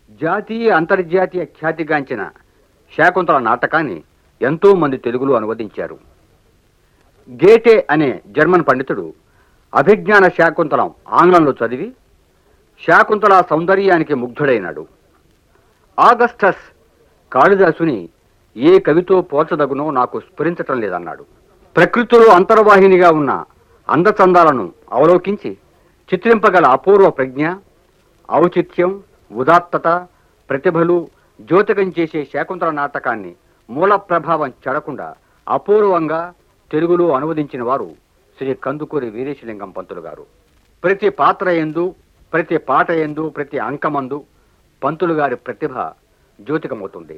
జాతీయ అంతర్జాతీయ ఖ్యాతిగాంచిన శాకుంతల నాటకాన్ని ఎంతో మంది తెలుగులో అనువదించారు గేటే అనే జర్మన్ పండితుడు అభిజ్ఞాన శాకుంతలం ఆంగ్లంలో చదివి శాకుంతల సౌందర్యానికి ముగ్ధుడైనాడు ఆగస్టస్ కాళిదాసుని ఏ కవితో పోల్చదగునో నాకు స్ఫురించటం లేదన్నాడు ప్రకృతిలో అంతర్వాహినిగా ఉన్న అందచందాలను అవలోకించి చిత్రింపగల అపూర్వ ప్రజ్ఞ ఔచిత్యం ఉదాత్తత ప్రతిభలు జ్యోతికం చేసే శాకుంతల నాటకాన్ని మూల ప్రభావం చెడకుండా అపూర్వంగా తెలుగులో అనువదించిన వారు శ్రీ కందుకూరి వీరేశలింగం పంతులు గారు ప్రతి పాత్ర ఎందు ప్రతి పాట ఎందు ప్రతి అంకమందు పంతులు గారి ప్రతిభ జ్యోతికమవుతుంది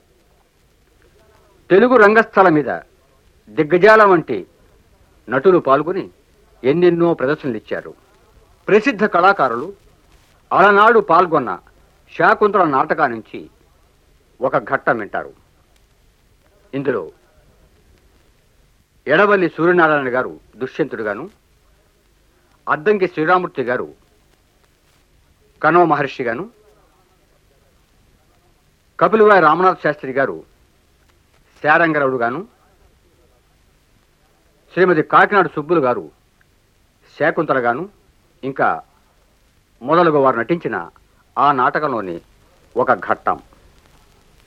తెలుగు రంగస్థల మీద దిగ్గజాల వంటి నటులు పాల్గొని ఎన్నెన్నో ప్రదర్శనలు ఇచ్చారు ప్రసిద్ధ కళాకారులు అలనాడు పాల్గొన్న శాకుంతల నాటకా నుంచి ఒక ఘట్టం వింటారు ఇందులో ఎడవల్లి సూర్యనారాయణ గారు దుష్యంతుడుగాను అద్దంకి శ్రీరామూర్తి గారు కణవ మహర్షి గాను కపిలవాయి రామనాథ్ శాస్త్రి గారు శారంగరవుడు గాను శ్రీమతి కాకినాడ సుబ్బులు గారు శాకుంతల గాను ఇంకా మొదలుగు వారు నటించిన ఆ నాటకంలోని ఒక ఘట్టం